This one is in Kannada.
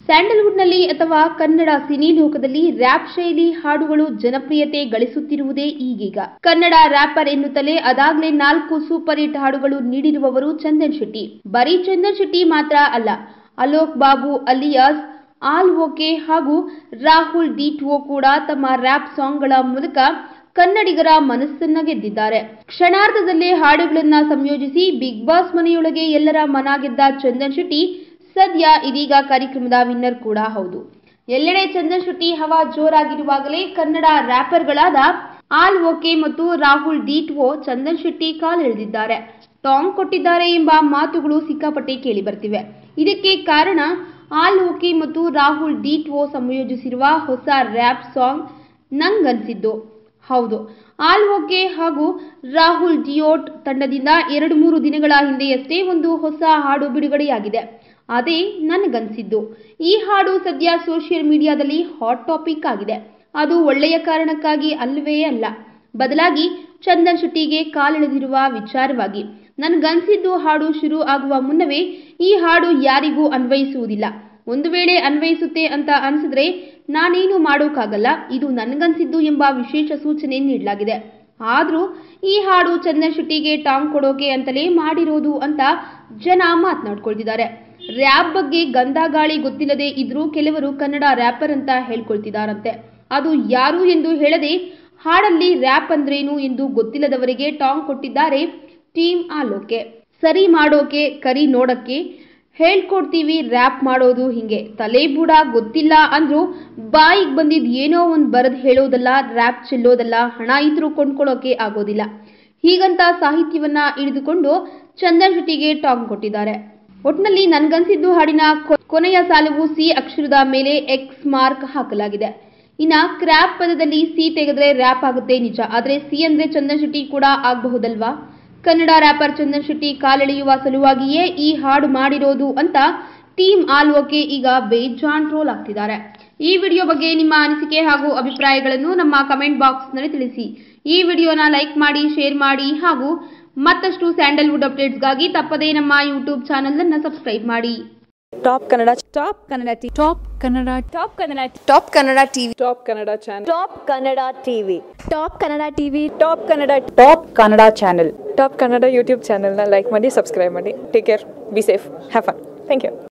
ಸ್ಯಾಂಡಲ್ವುಡ್ನಲ್ಲಿ ಅಥವಾ ಕನ್ನಡ ಸಿನಿ ಲೋಕದಲ್ಲಿ ರ್ಯಾಪ್ ಶೈಲಿ ಹಾಡುಗಳು ಜನಪ್ರಿಯತೆ ಗಳಿಸುತ್ತಿರುವುದೇ ಈಗೀಗ ಕನ್ನಡ ರ್ಯಾಪರ್ ಎನ್ನುತ್ತಲೇ ಅದಾಗಲೇ ನಾಲ್ಕು ಸೂಪರ್ ಹಿಟ್ ಹಾಡುಗಳು ನೀಡಿರುವವರು ಚಂದನ್ ಶೆಟ್ಟಿ ಬರೀ ಚಂದನ್ ಶೆಟ್ಟಿ ಮಾತ್ರ ಅಲ್ಲ Alok Babu alias all okay ಹಾಗೂ ರಾಹುಲ್ ಡಿಟ್ವೋ ಕೂಡ ತಮ್ಮ ರ್ಯಾಪ್ ಸಾಂಗ್ಗಳ ಮೂಲಕ ಕನ್ನಡಿಗರ ಮನಸ್ಸನ್ನ ಗೆದ್ದಿದ್ದಾರೆ ಕ್ಷಣಾರ್ಧದಲ್ಲೇ ಹಾಡುಗಳನ್ನ ಸಂಯೋಜಿಸಿ ಬಿಗ್ ಬಾಸ್ ಮನೆಯೊಳಗೆ ಎಲ್ಲರ ಮನ ಗೆದ್ದ ಚಂದನ್ ಶೆಟ್ಟಿ ಸದ್ಯ ಇದೀಗ ಕಾರ್ಯಕ್ರಮದ ವಿನ್ನರ್ ಕೂಡ ಹೌದು ಎಲ್ಲೆಡೆ ಚಂದನ್ ಶೆಟ್ಟಿ ಹವಾ ಜೋರಾಗಿರುವಾಗಲೇ ಕನ್ನಡ ರ್ಯಾಪರ್ಗಳಾದ ಆಲ್ ಓಕೆ ಮತ್ತು ರಾಹುಲ್ ಡಿಟ್ವೋ ಚಂದನ್ ಶೆಟ್ಟಿ ಕಾಲೆಳೆದಿದ್ದಾರೆ ಟಾಂಗ್ ಕೊಟ್ಟಿದ್ದಾರೆ ಎಂಬ ಮಾತುಗಳು ಸಿಕ್ಕಾಪಟ್ಟೆ ಕೇಳಿ ಬರ್ತಿವೆ ಇದಕ್ಕೆ ಕಾರಣ ಆಲ್ ಓಕೆ ಮತ್ತು ರಾಹುಲ್ ಡಿಟ್ವೋ ಸಂಯೋಜಿಸಿರುವ ಹೊಸ ರ್ಯಾಪ್ ಸಾಂಗ್ ನಂಗನ್ಸಿದ್ದು ಹೌದು ಆಲ್ ಓಕೆ ಹಾಗೂ ರಾಹುಲ್ ಡಿಯೋಟ್ ತಂಡದಿಂದ ಎರಡು ಮೂರು ದಿನಗಳ ಹಿಂದೆಯಷ್ಟೇ ಒಂದು ಹೊಸ ಹಾಡು ಬಿಡುಗಡೆಯಾಗಿದೆ ಅದೇ ನನಗನ್ಸಿದ್ದು ಈ ಹಾಡು ಸದ್ಯ ಸೋಷಿಯಲ್ ಮೀಡಿಯಾದಲ್ಲಿ ಹಾಟ್ ಟಾಪಿಕ್ ಆಗಿದೆ ಅದು ಒಳ್ಳೆಯ ಕಾರಣಕ್ಕಾಗಿ ಅಲ್ಲವೇ ಅಲ್ಲ ಬದಲಾಗಿ ಚಂದನ್ ಶೆಟ್ಟಿಗೆ ಕಾಲೆಳೆದಿರುವ ವಿಚಾರವಾಗಿ ನನಗನ್ಸಿದ್ದು ಹಾಡು ಶುರು ಆಗುವ ಮುನ್ನವೇ ಈ ಹಾಡು ಯಾರಿಗೂ ಅನ್ವಯಿಸುವುದಿಲ್ಲ ಒಂದು ವೇಳೆ ಅನ್ವಯಿಸುತ್ತೆ ಅಂತ ಅನಿಸಿದ್ರೆ ನಾನೇನು ಮಾಡೋಕ್ಕಾಗಲ್ಲ ಇದು ನನಗನ್ಸಿದ್ದು ಎಂಬ ವಿಶೇಷ ಸೂಚನೆ ನೀಡಲಾಗಿದೆ ಆದರೂ ಈ ಹಾಡು ಚಂದನ್ ಶೆಟ್ಟಿಗೆ ಟಾಂಗ್ ಕೊಡೋಕೆ ಅಂತಲೇ ಮಾಡಿರೋದು ಅಂತ ಜನ ಮಾತನಾಡ್ಕೊಳ್ತಿದ್ದಾರೆ ರ್ಯಾಪ್ ಬಗ್ಗೆ ಗಂಧ ಗಾಳಿ ಗೊತ್ತಿಲ್ಲದೆ ಇದ್ರೂ ಕೆಲವರು ಕನ್ನಡ ರ್ಯಾಪರ್ ಅಂತ ಹೇಳ್ಕೊಳ್ತಿದಾರಂತೆ ಅದು ಯಾರು ಎಂದು ಹೇಳದೆ ಹಾಡಲ್ಲಿ ರ್ಯಾಪ್ ಅಂದ್ರೇನು ಎಂದು ಗೊತ್ತಿಲ್ಲದವರಿಗೆ ಟಾಂಗ್ ಕೊಟ್ಟಿದ್ದಾರೆ ಟೀಮ್ ಆಲೋಕೆ ಸರಿ ಮಾಡೋಕೆ ಕರಿ ನೋಡಕ್ಕೆ ಹೇಳ್ಕೊಡ್ತೀವಿ ರ್ಯಾಪ್ ಮಾಡೋದು ಹಿಂಗೆ ತಲೆ ಬುಡ ಗೊತ್ತಿಲ್ಲ ಅಂದ್ರೂ ಬಾಯಿಗೆ ಬಂದಿದ್ ಏನೋ ಒಂದು ಬರೆದು ಹೇಳೋದಲ್ಲ ರ್ಯಾಪ್ ಚೆಲ್ಲೋದಲ್ಲ ಹಣ ಇದ್ರೂ ಕೊಂಡ್ಕೊಳ್ಳೋಕೆ ಆಗೋದಿಲ್ಲ ಹೀಗಂತ ಸಾಹಿತ್ಯವನ್ನ ಹಿಡಿದುಕೊಂಡು ಚಂದನ್ ಶೆಟ್ಟಿಗೆ ಟಾಂಗ್ ಕೊಟ್ಟಿದ್ದಾರೆ ಒಟ್ನಲ್ಲಿ ನನ್ಗನ್ಸಿದ್ದು ಹಾಡಿನ ಕೊ- ಕೊನೆಯ ಸಾಲವು ಸಿ ಅಕ್ಷರದ ಮೇಲೆ ಎಕ್ಸ್ ಮಾರ್ಕ್ ಹಾಕಲಾಗಿದೆ ಇನ್ನ ಕ್ರ್ಯಾಪ್ ಪದದಲ್ಲಿ ಸಿ ತೆಗೆದ್ರೆ ರ್ಯಾಪ್ ಆಗುತ್ತೆ ನಿಜ ಆದ್ರೆ ಸಿ ಅಂದ್ರೆ ಚಂದನ್ ಶೆಟ್ಟಿ ಕೂಡ ಆಗಬಹುದಲ್ವಾ ಕನ್ನಡ ರ್ಯಾಪರ್ ಚಂದನ್ ಶೆಟ್ಟಿ ಕಾಲೆಳೆಯುವ ಸಲುವಾಗಿಯೇ ಈ ಹಾಡು ಮಾಡಿರೋದು ಅಂತ ಟೀಮ್ ಆಲ್ವೋಕೆ ಈಗ ಬೇಜಾನ್ ಟ್ರೋಲ್ ಆಗ್ತಿದ್ದಾರೆ ಈ ವಿಡಿಯೋ ಬಗ್ಗೆ ನಿಮ್ಮ ಅನಿಸಿಕೆ ಹಾಗೂ ಅಭಿಪ್ರಾಯಗಳನ್ನು ನಮ್ಮ ಕಮೆಂಟ್ ಬಾಕ್ಸ್ನಲ್ಲಿ ತಿಳಿಸಿ ಈ ವಿಡಿಯೋನ ಲೈಕ್ ಮಾಡಿ ಶೇರ್ ಮಾಡಿ ಹಾಗೂ ಮತ್ತಷ್ಟು ಸ್ಯಾಂಡಲ್ವುಡ್ ಅಪ್ಡೇಟ್ಸ್ಗಾಗಿ ತಪ್ಪದೇ ನಮ್ಮ ಯೂಟ್ಯೂಬ್ ಚಾನಲ್ ಅನ್ನು ಸಬ್ಸ್ಕ್ರೈಬ್ ಮಾಡಿ top Kannada top Kannada T top Kannada top Kannada top Kannada TV top Kannada channel top Kannada TV top Kannada TV top Kannada top Kannada channel top Kannada YouTube ಚಾನಲ್ನ ಲೈಕ್ ಮಾಡಿ ಸಬ್ಸ್ಕ್ರೈಬ್ ಮಾಡಿ take care be safe have fun thank you